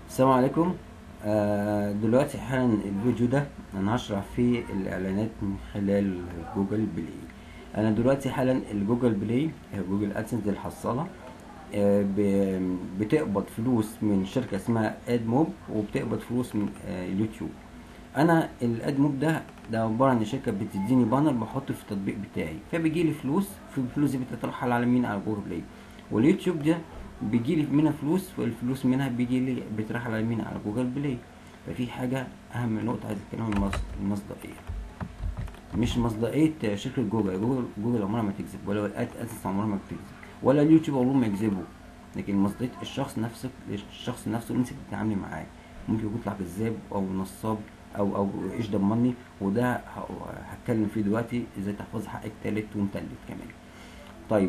السلام عليكم آه، دلوقتي حالا الفيديو ده انا هشرح فيه الاعلانات من خلال جوجل بلاي انا دلوقتي حالا الجوجل بلاي آه، جوجل ادسنس الحصاله آه، ب- بتقبض فلوس من شركه اسمها اد موب وبتقبض فلوس من آه، اليوتيوب انا الاد موب ده ده عباره عن شركه بتديني بانر بحطه في التطبيق بتاعي فبيجي لي فلوس في الفلوس دي بتترحل على مين على جوجل بلاي واليوتيوب ده بيجي لي منها فلوس والفلوس منها بيجي لي بترحل على مين على جوجل بلاي ففي حاجه اهم نقطه عايز اتكلم عن المص- المصداقيه مش مصداقيه شركه جوجل جوجل جوجل عمرها ما تكذب ولا الاد اساس عمرها ما بتكذب ولا اليوتيوب عمرهم ما يكذبوا لكن مصداقيه الشخص نفسه الشخص نفسه اللي انت بتتعاملي معاه ممكن يطلع كذاب او نصاب او او ايش ضمني وده ه- هتكلم فيه دلوقتي ازاي تحفظ حقك تالت ومتلت كمان طيب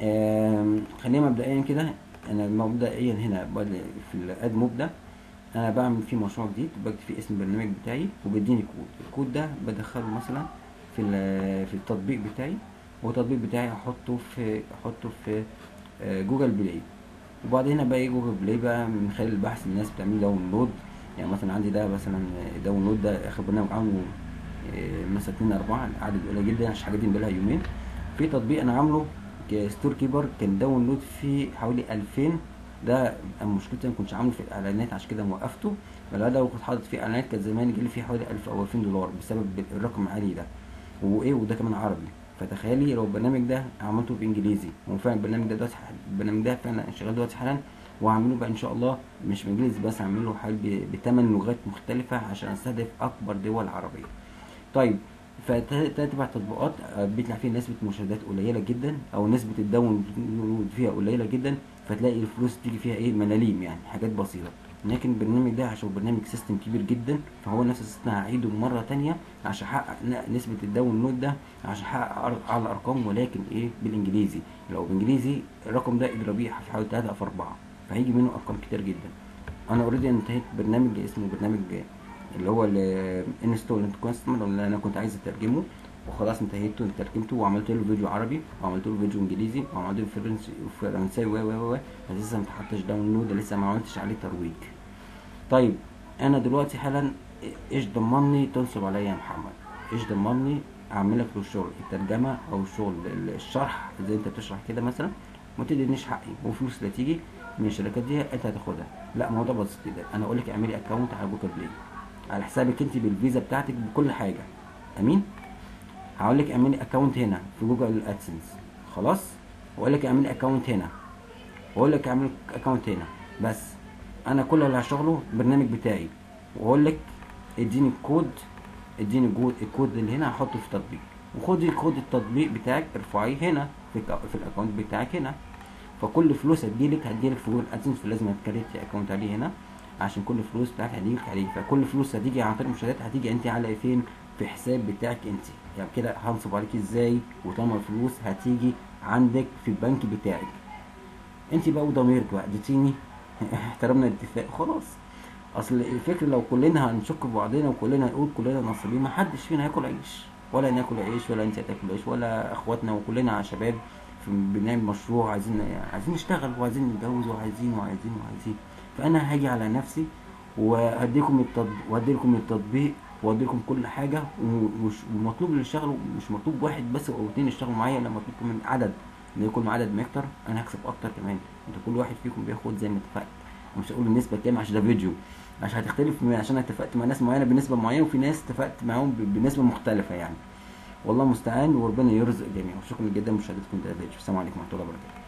آم، خلينا مبدئيا كده انا مبدئيا هنا بد- في الاد موب ده انا بعمل فيه مشروع جديد بكتب فيه اسم البرنامج بتاعي وبيديني كود الكود ده بدخله مثلا في ال- في التطبيق بتاعي والتطبيق بتاعي احطه في احطه في آه، جوجل بلاي وبعدين هنا بقى إيه جوجل بلاي بقى من خلال البحث الناس بتعمل داونلود يعني مثلا عندي ده مثلا داونلود ده اخر برنامج عامله آه، مثلا 2 4 عدد قليل جدا عشان الحاجات دي بقالها يومين في تطبيق انا عامله كستور كيبر كان داونلود فيه حوالي 2000 ده أنا مشكلتي ما كنتش عامله في الاعلانات عشان كده موقفته فلا ده لو كنت حاطط فيه اعلانات كان زمان يجي لي فيه حوالي 1000 او 2000 دولار بسبب الرقم العالي ده وايه وده كمان عربي فتخيلي لو البرنامج ده عملته بانجليزي هو فعلا البرنامج ده دلوقتي البرنامج ده فعلا شغال دلوقتي حالا وهعمله بقى ان شاء الله مش بانجليزي بس هعمله حال بثمان لغات مختلفه عشان استهدف اكبر دول عربيه طيب فتتبع تطبيقات آه، بيطلع فيه نسبة مشاهدات قليلة جدا أو نسبة الداونلود فيها قليلة جدا فتلاقي الفلوس تيجي فيها إيه ملاليم يعني حاجات بسيطة لكن البرنامج ده عشان برنامج سيستم كبير جدا فهو نفس السيستم هعيده مرة تانية عشان أحقق ن- نسبة الداونلود ده عشان أحقق أر- أعلى أرقام ولكن إيه بالإنجليزي لو بالإنجليزي الرقم ده اضربيه في حوالي 3 أو 4 فهيجي منه أرقام كتير جدا أنا أوريدي انتهيت برنامج اسمه برنامج اللي هو الانستول انت كاستمر اللي انا كنت عايز اترجمه وخلاص انتهيته ترجمته وعملت له فيديو عربي وعملت له فيديو انجليزي وعملت له فرنسي فرنساوي و و و بس لسه ما اتحطش داونلود لسه ما عملتش عليه ترويج طيب انا دلوقتي حالا ايش ضمني تنصب عليا يا محمد ايش ضمني اعمل لك الشغل الترجمه او الشغل الشرح زي انت بتشرح كده مثلا ما تدينيش حقي وفلوس اللي تيجي من الشركات دي انت هتاخدها لا الموضوع بسيط جدا انا اقول لك اعملي اكونت على جوجل بلاي على حسابك انت بالفيزا بتاعتك بكل حاجه امين هقول لك اعملي اكونت هنا في جوجل ادسنس خلاص واقول لك اعملي اكونت هنا واقول لك اعملي اكونت هنا بس انا كل اللي هشغله البرنامج بتاعي واقول لك اديني الكود اديني الجو- الكود اللي هنا هحطه في التطبيق وخدي كود التطبيق بتاعك ارفعيه هنا في الك- في الاكونت بتاعك هنا فكل فلوس هتجيلك هتجيلك في جوجل ادسنس فلازم تكريت اكونت عليه هنا عشان كل فلوس بتاعك هتجيلك عليه فكل فلوس هتيجي عن طريق المشاهدات هتيجي انت على فين في حساب بتاعك انت يعني كده هنصب عليك ازاي وطالما الفلوس هتيجي عندك في البنك بتاعك انت بقى وضميرك بقى اديتيني احترمنا الاتفاق خلاص اصل الفكر لو كلنا هنشك في بعضنا وكلنا هنقول كلنا نصابين ما حدش فينا هياكل عيش ولا ناكل عيش ولا انت هتاكل عيش ولا اخواتنا وكلنا شباب في بنعمل مشروع عايزين عايزين نشتغل وعايزين نتجوز وعايزين وعايزين وعايزين فانا هاجي على نفسي وهديكم التطبيق وهديلكم التطبيق وهديلكم كل حاجه و- وش- ومطلوب اللي يشتغلوا مش مطلوب واحد بس او اتنين يشتغلوا معايا لا مطلوب كمان عدد لان كل ما عدد ما يكتر انا هكسب اكتر كمان انت كل واحد فيكم بياخد زي ما اتفقت مش هقول النسبه كام عشان ده فيديو عشان هتختلف من- عشان انا اتفقت مع ناس معينه بنسبه معينه وفي ناس اتفقت معاهم ب- بنسبه مختلفه يعني والله المستعان وربنا يرزق جميعا وشكرا جدا لمشاهدتكم ده الفيديو السلام عليكم ورحمه الله وبركاته